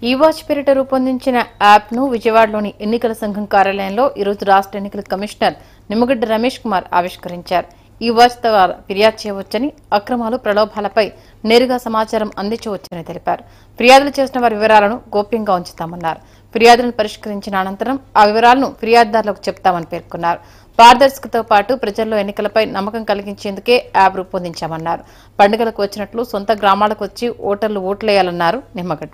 ఈ వాచ్ పేరిట రూపొందించిన యాప్ను విజయవాడలోని ఎన్నికల సంఘం కార్యాలయంలో ఈరోజు రాష్ట్ర ఎన్నికల కమిషనర్ నిమ్మగడ్డ రమేష్ కుమార్ ఆవిష్కరించారు ఈ వాచ్ ద్వారా ఫిర్యాదు చేయవచ్చని అక్రమాలు ప్రలోభాలపై నేరుగా సమాచారం అందించవచ్చని తెలిపారు ఫిర్యాదులు చేసిన వారి వివరాలను గోప్యంగా ఉంచుతామన్నారు ఫిర్యాదులను పరిష్కరించిన అనంతరం ఆ వివరాలను ఫిర్యాదుదారులకు చెప్తామని పేర్కొన్నారు పారదర్శకతో పాటు ప్రజల్లో ఎన్నికలపై నమ్మకం కలిగించేందుకే యాప్ రూపొందించామన్నారు పండుగలకు వచ్చినట్లు సొంత గ్రామాలకు వచ్చి ఓటర్లు ఓట్లేయాలన్నారు నిమ్మగడ్డ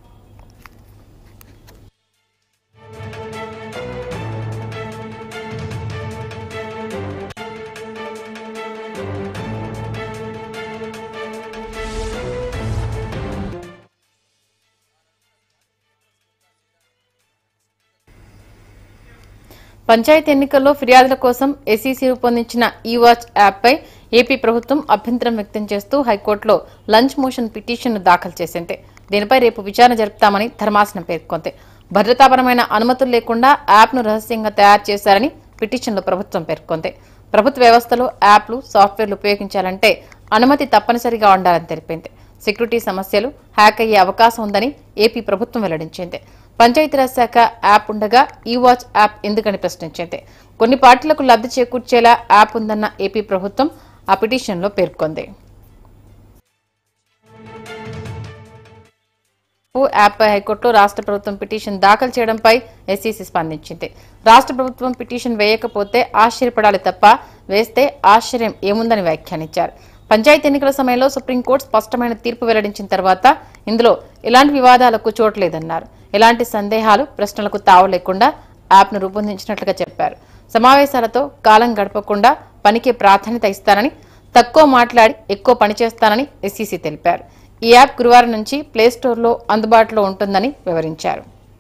పంచాయతీ ఎన్నికల్లో ఫిర్యాదుల కోసం ఎస్ఈసీ రూపొందించిన ఈ వాచ్ యాప్పై ఏపీ ప్రభుత్వం అభ్యంతరం వ్యక్తం చేస్తూ హైకోర్టులో లంచ్ మోషన్ పిటిషన్ను దాఖలు చేసింది దీనిపై రేపు విచారణ జరుపుతామని ధర్మాసనం పేర్కొంది భద్రతాపరమైన అనుమతులు లేకుండా యాప్ను రహస్యంగా తయారు చేశారని పిటిషన్లో ప్రభుత్వం పేర్కొంది ప్రభుత్వ వ్యవస్థలో యాప్లు సాఫ్ట్వేర్లు ఉపయోగించాలంటే అనుమతి తప్పనిసరిగా ఉండాలని తెలిపింది సెక్యూరిటీ సమస్యలు హ్యాక్ అయ్యే అవకాశం ఉందని ఏపీ ప్రభుత్వం వెల్లడించింది పంచాయతీరాజ్ శాఖ యాప్ ఉండగా ఈ వాచ్ యాప్ ఎందుకని ప్రశ్నించింది కొన్ని పార్టీలకు లబ్ధి చేకూర్చేలా యాప్ ఉందన్న ఏపీ ప్రభుత్వం ఆ పిటిషన్లో పేర్కొంది యాప్పై హైకోర్టులో రాష్ట్ర ప్రభుత్వం పిటిషన్ దాఖలు చేయడంపై ఎస్ఈసీ స్పందించింది రాష్ట్ర ప్రభుత్వం పిటిషన్ వేయకపోతే ఆశ్చర్యపడాలి తప్ప వేస్తే ఆశ్చర్యం ఏముందని వ్యాఖ్యానించారు పంచాయతీ ఎన్నికల సమయంలో సుప్రీంకోర్టు స్పష్టమైన తీర్పు వెల్లడించిన తర్వాత ఇందులో ఎలాంటి వివాదాలకు చోట్లేదన్నారు ఎలాంటి సందేహాలు ప్రశ్నలకు తావు లేకుండా యాప్ను రూపొందించినట్లుగా చెప్పారు సమావేశాలతో కాలం గడపకుండా పనికి ప్రాధాన్యత ఇస్తానని తక్కువ మాట్లాడి ఎక్కువ పని చేస్తానని ఎస్సీసీ తెలిపారు ఈ యాప్ గురువారం నుంచి ప్లేస్టోర్లో అందుబాటులో ఉంటుందని వివరించారు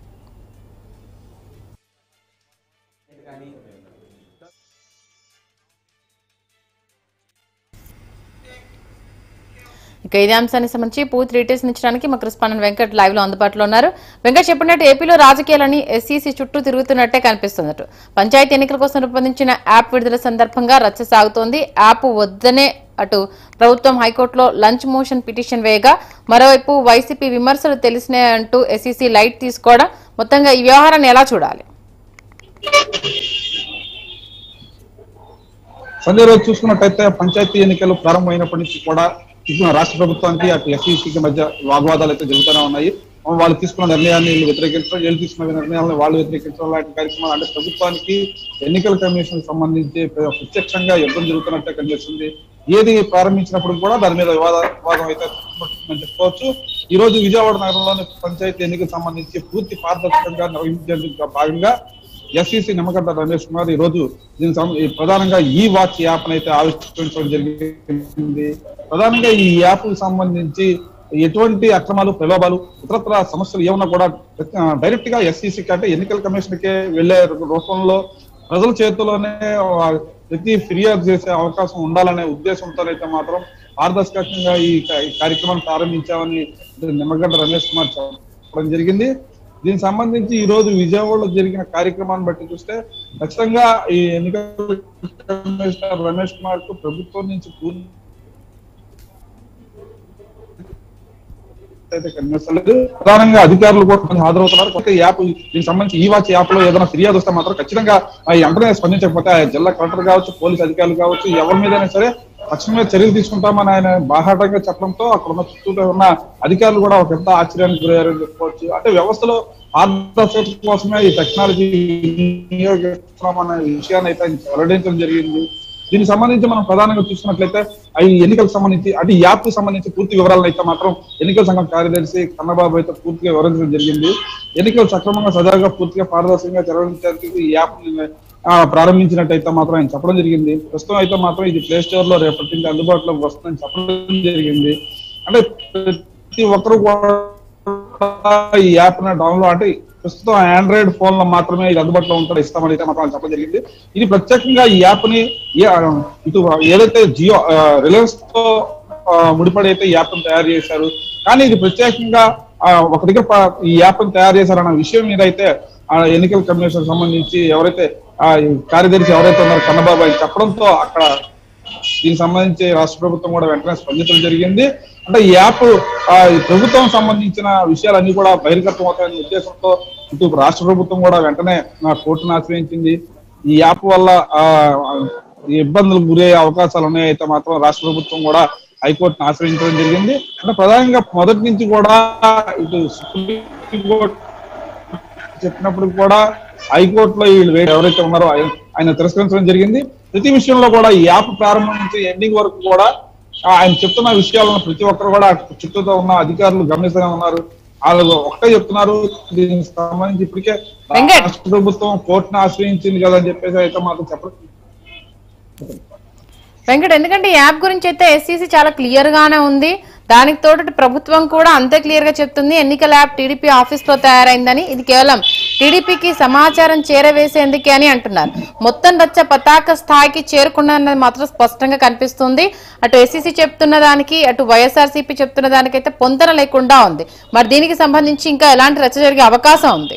ఇక ఇదే అంశానికి సంబంధించి పూర్తి డీటెయిల్స్ ఇచ్చడానికి మా కరెస్పాండెంట్ వెంకట్ లైవ్ లో అందుబాటులో ఉన్నారు వెంకట్ చెప్పినట్టు ఏపీలో రాజకీయాలని ఎస్సీసీ చుట్టూ తిరుగుతున్నట్టే కనిపిస్తున్నట్టు పంచాయతీ ఎన్నికల కోసం రూపొందించిన యాప్ విడుదల సందర్భంగా రచ్చ సాగుతోంది యాప్ వద్దనే అటు ప్రభుత్వం హైకోర్టులో లంచ్ మోషన్ పిటిషన్ వేయగా మరోవైపు వైసీపీ విమర్శలు తెలిసినాయి అంటూ ఎస్సీసీ లైట్ తీసుకోవడం మొత్తంగా ఈ వ్యవహారాన్ని ఎలా చూడాలి సంజయ్ రోజు చూసుకున్నట్టయితే పంచాయతీ ఎన్నికలు ప్రారంభమైనప్పటి నుంచి కూడా ఇటు రాష్ట్ర ప్రభుత్వానికి అటు ఎస్ఈసీకి మధ్య వాగ్వాదాలు అయితే జరుగుతూనే ఉన్నాయి వాళ్ళు తీసుకున్న నిర్ణయాన్ని వీళ్ళు వ్యతిరేకించడం వీళ్ళు తీసుకున్న నిర్ణయాలను వాళ్ళు వ్యతిరేకించడం లాంటి కార్యక్రమాలు అంటే ప్రభుత్వానికి ఎన్నికల కమిషన్ సంబంధించి ప్రత్యక్షంగా యుద్ధం జరుగుతున్నట్టే కనిపిస్తుంది ఏది ప్రారంభించినప్పుడు కూడా దాని మీద వివాద వివాదం అయితే మనం చెప్పుకోవచ్చు ఈ రోజు విజయవాడ నగరంలోని పంచాయతీ ఎన్నికలకు సంబంధించి పూర్తి పారదర్శకంగా నిర్వహించేందుకు భాగంగా ఎస్ఈసి నిమ్మగడ్డ రమేష్ కుమార్ ఈ రోజు దీనికి సం- ఈ ప్రధానంగా ఈ వాచ్ యాప్ అయితే ఆవిష్కరించడం జరిగింది ప్రధానంగా ఈ యాప్ కు సంబంధించి ఎటువంటి అక్రమాలు ప్రలోభాలు ఇతరత్ర సమస్యలు ఏమన్నా కూడా డైరెక్ట్ గా ఎస్ఈసికి అంటే ఎన్నికల కమిషన్ కే వెళ్లే రూపంలో ప్రజల చేతిలోనే ఆ ప్రతి ఫిర్యాదు చేసే అవకాశం ఉండాలనే ఉద్దేశంతో అయితే మాత్రం పారదర్శకంగా ఈ కా- ఈ కార్యక్రమాన్ని ప్రారంభించామని నిమ్మగడ్డ రమేష్ కుమార్ చెప్పడం జరిగింది దీనికి సంబంధించి ఈ రోజు విజయవాడలో జరిగిన కార్యక్రమాన్ని బట్టి చూస్తే ఖచ్చితంగా ఈ ఎన్నికల కమిషనర్ రమేష్ కుమార్ కు ప్రభుత్వం నుంచి పూర్తి అయితే కనిపించలేదు ప్రధానంగా అధికారులు కూడా కొంచెం హాజరవుతున్నారు కొత్త యాప్ దీనికి సంబంధించి ఈ వాచ్ యాప్ లో ఏదైనా ఫిర్యాదు వస్తే మాత్రం ఖచ్చితంగా ఆ వెంటనే స్పందించకపోతే ఆ జిల్లా కలెక్టర్ కావచ్చు పోలీస్ అధికారులు కావచ్చు ఎవరి మీదైనా సరే తక్షణమే చర్యలు తీసుకుంటామని ఆయన బాహాటంగా చెప్పడంతో అక్కడ ఉన్న చుట్టూ ఉన్న అధికారులు కూడా ఒక పెద్ద ఆశ్చర్యానికి గురయ్యారని చెప్పుకోవచ్చు అంటే వ్యవస్థలో పారదర్శకత కోసమే ఈ టెక్నాలజీ వినియోగిస్తున్నామన్న విషయాన్ని అయితే ఆయన వెల్లడించడం జరిగింది దీనికి సంబంధించి మనం ప్రధానంగా చూసుకున్నట్లయితే ఈ ఎన్నికలకు సంబంధించి అంటే ఈ యాప్ కు సంబంధించి పూర్తి వివరాలను అయితే మాత్రం ఎన్నికల సంఘం కార్యదర్శి కన్నబాబు అయితే పూర్తిగా వివరించడం జరిగింది ఎన్నికలు సక్రమంగా సజావుగా పూర్తిగా పారదర్శకంగా జరగడానికి ఈ యాప్ ప్రారంభించినట్టయితే మాత్రం ఆయన చెప్పడం జరిగింది ప్రస్తుతం అయితే మాత్రం ఇది ప్లే స్టోర్ లో రేపటి నుంచి అందుబాటులోకి వస్తుందని చెప్పడం జరిగింది అంటే ప్రతి ఒక్కరు కూడా ఈ యాప్ డౌన్లోడ్ అంటే ప్రస్తుతం ఆండ్రాయిడ్ ఫోన్ లో మాత్రమే ఇది అందుబాటులో ఉంటుంది ఇస్తామని అయితే మాత్రం చెప్పడం జరిగింది ఇది ప్రత్యేకంగా ఈ యాప్ ని ఏ- ఇటు ఏదైతే జియో రిలయన్స్ తో ఆ, ముడిపడి అయితే ఈ యాప్ తయారు చేశారు కానీ ఇది ప్రత్యేకంగా ఆ, ఒక దగ్గర ప- ఈ యాప్ తయారు చేశారన్న విషయం మీద అయితే ఆ ఎన్నికల కమిషన్ సంబంధించి ఎవరైతే ఆ ఈ కార్యదర్శి ఎవరైతే ఉన్నారో కన్నబాబు ఆయన చెప్పడంతో అక్కడ దీనికి సంబంధించి రాష్ట్ర ప్రభుత్వం కూడా వెంటనే స్పందించడం జరిగింది అంటే ఈ యాప్ ఆ, ఈ ప్రభుత్వం సంబంధించిన విషయాలన్నీ కూడా బహిర్గతం అవుతాయనే ఉద్దేశంతో ఇటు రాష్ట్ర ప్రభుత్వం కూడా వెంటనే ఆ, కోర్టును ఆశ్రయించింది ఈ యాప్ వల్ల ఆ, ఈ ఇబ్బందులకు గురయ్యే అవకాశాలు ఉన్నాయి అయితే మాత్రం రాష్ట్ర ప్రభుత్వం కూడా హైకోర్టును ఆశ్రయించడం జరిగింది అంటే ప్రధానంగా మొదటి నుంచి కూడా ఇటు సుప్రీంకోర్టు చెప్పినప్పుడు కూడా హైకోర్టులో వీళ్ళు వే- ఎవరైతే ఉన్నారో ఆయన ఆయన తిరస్కరించడం జరిగింది ప్రతి విషయంలో కూడా ఈ యాప్ ప్రారంభం నుంచి ఎండింగ్ వరకు కూడా ఆ, ఆయన చెప్తున్న విషయాలను ప్రతి ఒక్కరు కూడా చుట్టూతో ఉన్న అధికారులు గమనిస్తూనే ఉన్నారు వాళ్ళు ఒకటే చెప్తున్నారు దీనికి సంబంధించి ఇప్పటికే వెంకట్. రాష్ట్ర ప్రభుత్వం కోర్టును ఆశ్రయించింది కదా అని చెప్పేసి అయితే మాత్రం చెప్పడం వెంకట్ ఎందుకంటే ఈ యాప్ గురించి అయితే ఎస్సీసీ చాలా క్లియర్ గానే ఉంది దానికి తోడు ప్రభుత్వం కూడా అంతే క్లియర్ గా చెప్తుంది ఎన్నికల యాప్ టీడీపీ ఆఫీస్ లో తయారైందని ఇది కేవలం టీడీపీకి సమాచారం చేరవేసేందుకే అని అంటున్నారు మొత్తం రచ్చ పతాక స్థాయికి చేరుకున్నది మాత్రం స్పష్టంగా కనిపిస్తుంది అటు ఎస్సీసీ చెప్తున్న దానికి అటు వైఎస్ఆర్సీపీ చెప్తున్న దానికైతే పొంతన లేకుండా ఉంది మరి దీనికి సంబంధించి ఇంకా ఎలాంటి రచ్చ జరిగే అవకాశం ఉంది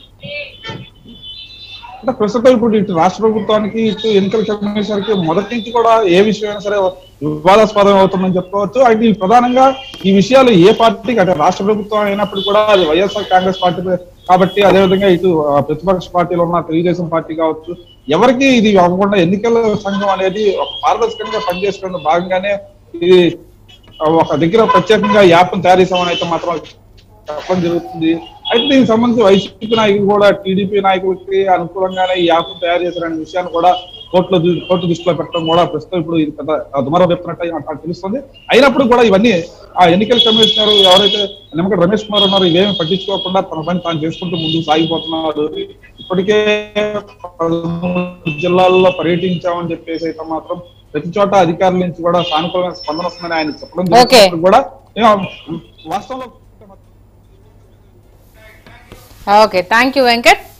అంటే ప్రస్తుతం ఇప్పుడు ఇటు రాష్ట్ర ప్రభుత్వానికి ఇటు ఎన్నికల కమిషన్ కి మొదటి నుంచి కూడా ఏ విషయమైనా సరే వివాదాస్పదం అవుతుందని చెప్పుకోవచ్చు అయితే ఈ ప్రధానంగా ఈ విషయాలు ఏ పార్టీకి అంటే రాష్ట్ర ప్రభుత్వం అయినప్పుడు కూడా అది వైఎస్ఆర్ కాంగ్రెస్ పార్టీ కాబట్టి అదేవిధంగా ఇటు ఆ, ప్రతిపక్ష పార్టీలో ఉన్న తెలుగుదేశం పార్టీ కావచ్చు ఎవరికి ఇది అవ్వకుండా ఎన్నికల సంఘం అనేది ఒక పారదర్శకంగా పనిచేసుకున్న భాగంగానే ఇది ఆ, ఒక దగ్గర ప్రత్యేకంగా యాప్ తయారు చేసామని అయితే మాత్రం చెప్పడం జరుగుతుంది అయితే దీనికి సంబంధించి వైసీపీ నాయకులు కూడా టీడీపీ నాయకులకి అనుకూలంగానే ఈ యాప్ తయారు చేశారనే విషయాన్ని కూడా కోర్టులో దృ- కోర్టు దృష్టిలో పెట్టడం కూడా ప్రస్తుతం ఇప్పుడు ఇది పెద్ద దుమారం చెప్తున్నట్టు నాకు తెలుస్తుంది అయినప్పుడు కూడా ఇవన్నీ ఆ ఎన్నికల కమిషనర్ ఎవరైతే నిమ్మక రమేష్ కుమార్ ఉన్నారో ఇవేమి పట్టించుకోకుండా తన పని తాను చేసుకుంటూ ముందుకు సాగిపోతున్నాడు ఇప్పటికే పదమూడు జిల్లాల్లో పర్యటించామని చెప్పేసి అయితే మాత్రం ప్రతి చోట అధికారుల నుంచి కూడా సానుకూలమైన స్పందన వస్తుందని ఆయన చెప్పడం Okay. జరిగినప్పుడు కూడా ఏం వాస్తవంలో ఓకే థ్యాంక్ యూ వెంకట్